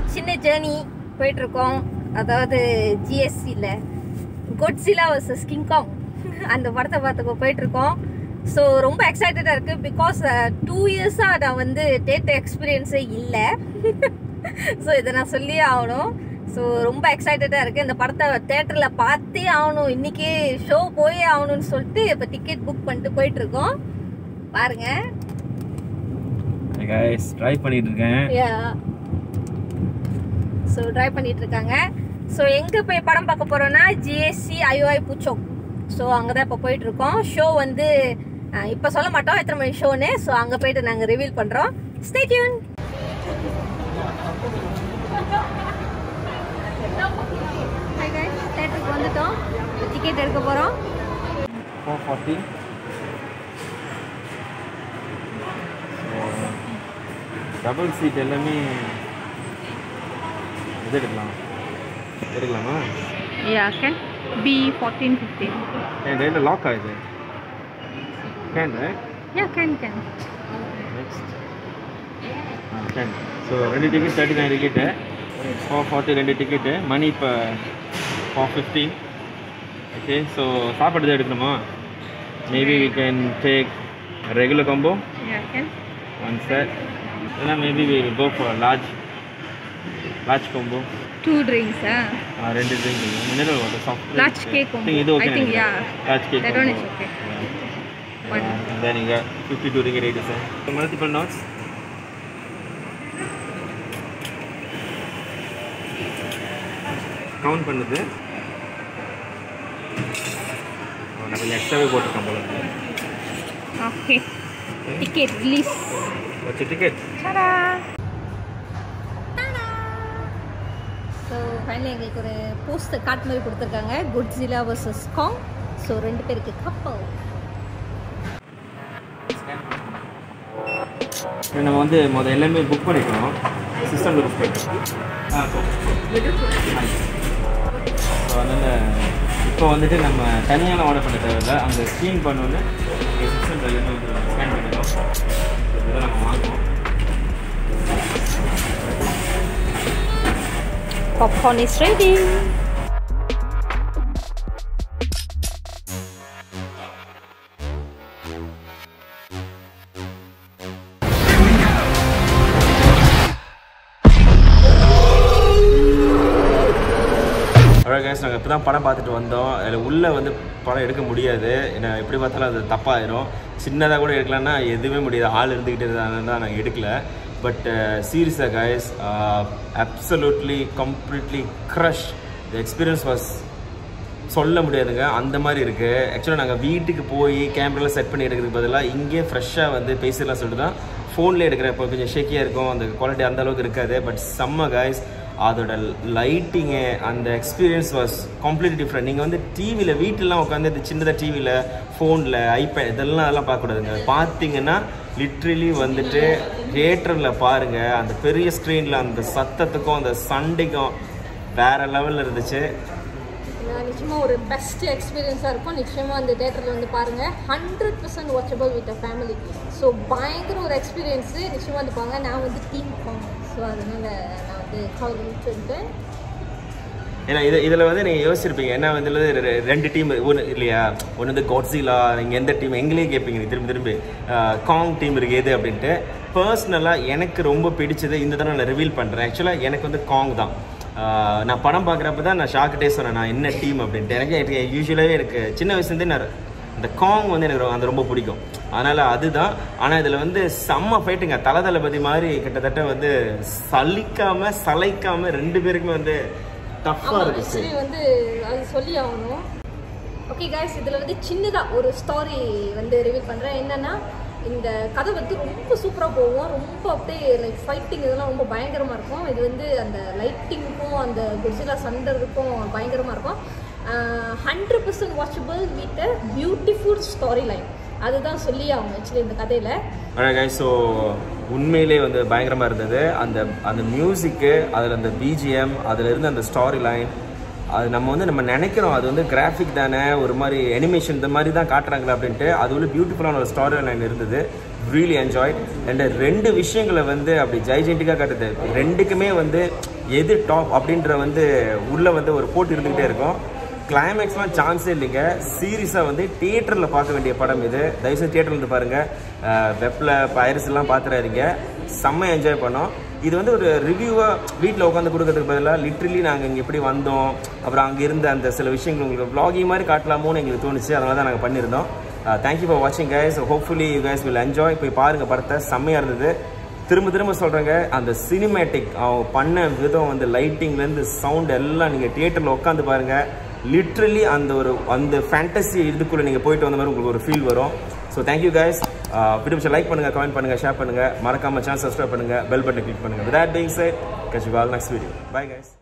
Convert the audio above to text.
சின்ன ஜேர்னி போயிட்டுருக்கோம் அதாவது ஜிஎஸ்சியில் கொட்ஸிலா வர்சஸ் கிங்காங் அந்த படத்தை பார்த்துக்க போயிட்டுருக்கோம் ஸோ ரொம்ப எக்ஸைட்டடாக இருக்குது பிகாஸ் டூ இயர்ஸாக நான் வந்து தேட்டர் எக்ஸ்பீரியன்ஸே இல்லை ஸோ இதை நான் சொல்லியே ஆகணும் ஸோ ரொம்ப எக்ஸைட்டடாக இருக்குது இந்த படத்தை தேட்டரில் பார்த்தே ஆகணும் இன்றைக்கி ஷோ போயே ஆகணும்னு சொல்லிட்டு இப்போ டிக்கெட் புக் பண்ணிட்டு போயிட்டுருக்கோம் பாருங்கள் கைஸ் ட்ரை பண்ணிட்டு இருக்கேன் ஸோ ட்ரை பண்ணிட்டு இருக்காங்க ஸோ எங்கே போய் படம் பார்க்க போகிறோன்னா ஜிஎஸ்சி ஐஓஐ புச்சோக் ஸோ அங்கே தான் இப்போ போயிட்டு இருக்கோம் ஷோ வந்து இப்போ சொல்ல மாட்டோம் எத்தனை மணி ஷோன்னு ஸோ அங்கே போயிட்டு நாங்கள் ரிவீல் பண்ணுறோம் ஸ்டே டியூன் தேட்டருக்கு வந்துட்டோம் டிக்கெட் எடுக்க போகிறோம் ஃபோர் ஃபார்ட்டி டபுள் சீட் எல்லாமே இது எடுக்கலாம் எடுக்கலாமா yeah can be fourteen fifteen N டைல லாக் ஆகுது can yeah can can next can so ரெண்டு ticket thirty nine ticket four forty ரெண்டு டிக்கெட்டு மணி இப்போ ஃபோர் ஃபிஃப்டீன் ஓகே ஸோ சாப்பாடு தான் எடுக்கணுமா maybe we can take regular combo yeah can one set இல்லைனா maybe we go for large large combo two ட்ரிங்க்ஸா ரெண்டு drink mineral water soft Large cake combo. இது okay I think, yeah. Large cake That one is okay. One. Then இங்கே fifty two ringer eighty sir multiple notes count பண்ணுது ஓ, நான் கொஞ்சம் எக்ஸ்ட்ராவே போட்டிருக்கேன் போல இருக்கு. ஓகே டிக்கெட் ரிலீஸ் வச்சு டிக்கெட் Ta-da! ஸோ ஃபைனலி எங்களுக்கு ஒரு போஸ்டர் கார்ட் மாதிரி கொடுத்துருக்காங்க குட்ஸிலா வர்சஸ் காங் ஸோ ரெண்டு பேருக்கு கப்பல் நம்ம வந்து முதல் எல்லாமே புக் பண்ணிக்கணும் சிஸ்டமில் புக் பண்ணிக்கணும் ஆ ஸோ அதனால் இப்போ வந்துட்டு நம்ம தனியாக ஆர்டர் பண்ண தேவையில்ல அந்த ஸ்க்ரீன் பண்ணோன்னு சிஸ்டம் எல்லாமே வந்து ஸ்கேன் பண்ணிடும் இதெல்லாம் நம்ம வாங்குவோம் Popcorn is ready. அவ்வளோ கேஸ் நாங்கள் இப்போ தான் படம் பார்த்துட்டு வந்தோம் அதில் உள்ளே வந்து படம் எடுக்க முடியாது ஏன்னா எப்படி பார்த்தாலும் அது தப்பாயிரும் சின்னதாக கூட எடுக்கலாம்னா எதுவுமே முடியாது ஆள் இருந்துக்கிட்டே இருந்தாங்க தான் நாங்கள் எடுக்கல பட் சீரியஸாக guys absolutely completely crush the experience was சொல்ல முடியாதுங்க அந்த மாதிரி இருக்குது ஆக்சுவலாக நாங்கள் வீட்டுக்கு போய் கேமராலாம் செட் பண்ணி எடுக்கிறதுக்கு பதிலாக இங்கே ஃப்ரெஷ்ஷாக வந்து பேசிடலாம் சொல்லிட்டு தான் ஃபோனில் எடுக்கிறப்போ கொஞ்சம் ஷேக்கியாக இருக்கும் அந்த குவாலிட்டி அந்த அளவுக்கு இருக்காது பட் செம்ம கைஸ் அதோட லைட்டிங்கு அந்த எக்ஸ்பீரியன்ஸ் வாஸ் கம்ப்ளீட் டிஃப்ரெண்ட் நீங்கள் வந்து டிவியில் வீட்டிலலாம் உட்காந்து இந்த சின்னதாக டிவியில் ஃபோனில் ஐபேட் இதெல்லாம் அதெல்லாம் பார்க்கக்கூடாதுங்க பார்த்தீங்கன்னா லிட்ரலி வந்துட்டு தியேட்டரில் பாருங்கள் அந்த பெரிய ஸ்க்ரீனில் அந்த சத்தத்துக்கும் அந்த சண்டைக்கும் வேறு லெவலில் இருந்துச்சு நிச்சயமாக ஒரு பெஸ்ட் எக்ஸ்பீரியன்ஸாக இருக்கும் நிச்சயமாக அந்த தேட்டரில் வந்து பாருங்கள் hundred percent watchable with a family so பயங்கர ஒரு எக்ஸ்பீரியன்ஸு நிச்சயமாக வந்து பாருங்க நான் வந்து டீம் காம் ஸோ அதனால் நான் வந்து கால் சொல்லிட்டேன் ஏன்னா இது இதில் வந்து நீங்கள் யோசிச்சிருப்பீங்க என்ன வந்து இதுல ரெ- ரெண்டு டீம் ஒன்று இல்லையா ஒன்று வந்து காட்ஸிலா நீங்கள் எந்த டீம் எங்களே கேட்பீங்க நீ திரும்பி திரும்பி ஆஹ், காங் டீம் இருக்கு எது அப்படின்ட்டு பர்சனலாக எனக்கு ரொம்ப பிடிச்சது இந்த தடவை நான் ரிவீல் பண்ணுறேன் ஆக்சுவலாக எனக்கு வந்து காங் தான் ஆஹ், நான் படம் பார்க்குறப்ப தான் நான் ஷாக்கிட்டே சொன்னேன் நான் என்ன டீம் அப்படின்ட்டு எனக்கு எனக்கு யூஸ்வலாகவே எனக்கு சின்ன வயசுலேருந்தே நான் இந்த காங் வந்து எனக்கு ரொ- அது ரொம்ப பிடிக்கும் அதனால் அதுதான் ஆனால் இதில் வந்து செம்ம ஃபைட்டுங்க தல தளபதி மாதிரி கிட்டத்தட்ட வந்து சலிக்காமல் சளைக்காமல் ரெண்டு பேருக்குமே வந்து டஃப்பாக ஆமாம் இருந்துச்சு ஆக்சுவலி வந்து அது சொல்லி ஆகணும் ஓகே காய்ஸ் இதில் வந்து சின்னதாக ஒரு ஸ்டாரி வந்து ரிவீல் பண்ணுறேன் என்னன்னா இந்த கதை வந்து ரொம்ப சூப்பராக போகும் ரொம்ப அப்படியே லைக் ஃபைட்டிங் இதெல்லாம் ரொம்ப பயங்கரமாக இருக்கும் இது வந்து அந்த லைட்டிங்க்கும் அந்த குஜிலா சண்டருக்கும் பயங்கரமாக இருக்கும் hundred percent watchable with beautiful storyline அதுதான் சொல்லி ஆகணும் ஆக்சுவலி இந்த கதையில் அழகாய் ஸோ உண்மையிலே வந்து பயங்கரமாக இருந்தது அந்த அந்த மியூசிக்கு அதில் அந்த பிஜிஎம் அதில் இருந்த அந்த ஸ்டாரி லைன் அது நம்ம வந்து நம்ம நினைக்கிறோம் அது வந்து கிராஃபிக் தானே ஒரு மாதிரி அனிமேஷன் இந்த மாதிரி தான் காட்டுறாங்களா அப்படின்ட்டு அது வந்து பியூட்டிஃபுல்லான ஒரு ஸ்டாரி லைன் இருந்தது ரியலி என்ஜாய் அண்ட் ரெண்டு விஷயங்களை வந்து அப்படி ஜைஜென்டிக்காக காட்டுது ரெண்டுக்குமே வந்து எது டாப் அப்படின்ற வந்து உள்ளே வந்து ஒரு போட்டி இருந்துக்கிட்டே இருக்கும் கிளைமேக்ஸ்லாம் சான்ஸே இல்லைங்க சீரியஸாக வந்து தியேட்டரில் பார்க்க வேண்டிய படம் இது தயவுசெய்து தியேட்டரில் இருந்து பாருங்கள் வெப்பில் பைரஸ் எல்லாம் பார்த்துறாதீங்க செம்ம என்ஜாய் பண்ணோம் இது வந்து ஒரு ரிவ்யூவாக வீட்டில் உட்காந்து கொடுக்கறதுக்கு பதிலாக லிட்ரலி நாங்கள் இங்கே எப்படி வந்தோம் அப்புறம் அங்கே இருந்த அந்த சில விஷயங்கள் உங்களுக்கு vlogging மாதிரி காட்டலாமோன்னு எங்களுக்கு தோணுச்சு அதனால தான் நாங்கள் பண்ணியிருந்தோம் தேங்க்யூ ஃபார் வாட்சிங் guys hopefully you guys will enjoy போய் பாருங்கள் படத்தை செம்மையாக இருந்தது திரும்ப திரும்ப சொல்கிறேங்க அந்த சினிமேட்டிக் அவன் பண்ண விதம் வந்து லைட்டிங்லேருந்து சவுண்ட் எல்லாம் நீங்கள் தியேட்டரில் உட்காந்து பாருங்கள் லிட்ரலி அந்த ஒரு அந்த ஃபேண்டசி இதுக்குள்ளே நீங்கள் போயிட்டு வந்த மாதிரி உங்களுக்கு ஒரு ஃபீல் வரும் so thank you guys video like பண்ணுங்கள் கமெண்ட் பண்ணுங்கள் ஷேர் பண்ணுங்கள் மறக்காம சேனல் சப்ஸ்கிரைப் பண்ணுங்கள் பெல் பட்டன் கிளிக் பண்ணுங்கள் with that being said catch y'all next video bye guys